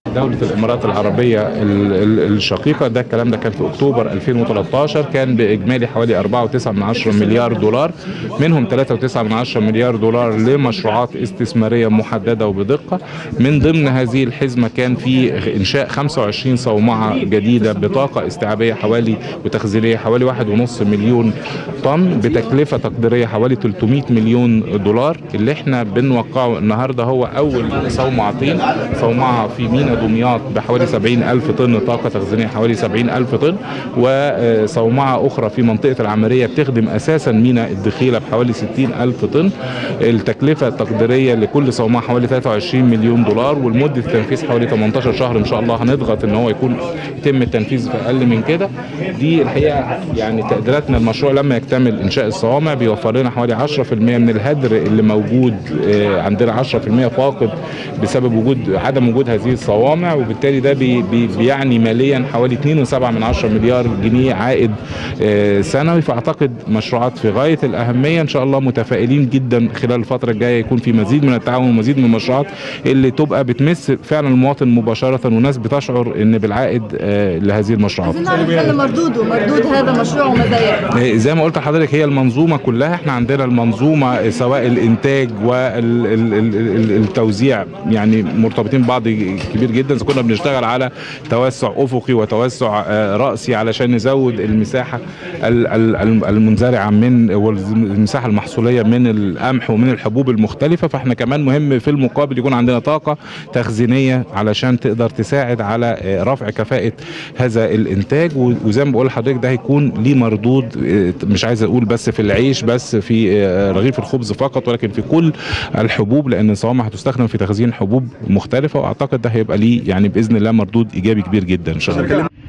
دولة الإمارات العربية ال- ال- الشقيقة ده الكلام ده كان في أكتوبر 2013 كان بإجمالي حوالي 4.9 مليار دولار منهم 3.9 مليار دولار لمشروعات استثمارية محددة وبدقة من ضمن هذه الحزمة كان في إنشاء 25 صومعة جديدة بطاقة استيعابية حوالي وتخزينية حوالي 1.5 مليون طن بتكلفة تقديرية حوالي 300 مليون دولار اللي احنا بنوقعه النهاردة هو أول صومعتين صومعة في مينا دمياط بحوالي 70 ألف طن طاقة تخزينية حوالي 70 ألف طن وصومعة أخرى في منطقة العمرية بتخدم أساسا مينا الدخيلة بحوالي 60 ألف طن التكلفة التقديرية لكل صومعة حوالي 23 مليون دولار والمدة التنفيذ حوالي 18 شهر إن شاء الله هنضغط إن هو يكون يتم التنفيذ في أقل من كده دي الحقيقة يعني تقديراتنا المشروع لما يكتمل إنشاء الصوامع بيوفر لنا حوالي 10% من الهدر اللي موجود آه، عندنا 10% فاقد بسبب وجود عدم وجود هذه الصوامع وبالتالي ده بي بي بيعني ماليا حوالي 2.7 من 10 مليار جنيه عائد آه، سنوي فاعتقد مشروعات في غايه الاهميه ان شاء الله متفائلين جدا خلال الفتره الجايه يكون في مزيد من التعاون ومزيد من المشروعات اللي تبقى بتمس فعلا المواطن مباشره والناس بتشعر ان بالعائد آه، لهذه المشروعات عايزين نعرف ايه اللي مردوده مردود هذا المشروع ومزاياه زي ما قلت لحضرتك هي المنظومه كلها احنا عندنا المنظومه سواء الانتاج والتوزيع يعني مرتبطين ببعض كبير جدا اذا كنا بنشتغل على توسع افقي وتوسع آه، راسي علشان نزود المساحه ال- ال- ال- المنزرعه من والمساحه المحصوليه من القمح ومن الحبوب المختلفه فاحنا كمان مهم في المقابل يكون عندنا طاقه تخزينيه علشان تقدر تساعد على آه، رفع كفاءه هذا الانتاج و- وزي ما بقول لحضرتك ده هيكون ليه مردود آه، مش عايز اقول بس في العيش بس في آه، رغيف الخبز فقط ولكن في كل الحبوب لان الصوامع هتستخدم في تخزين حبوب مختلفه واعتقد ده هيبقى ليه يعني باذن الله مردود ايجابي كبير جدا ان شاء الله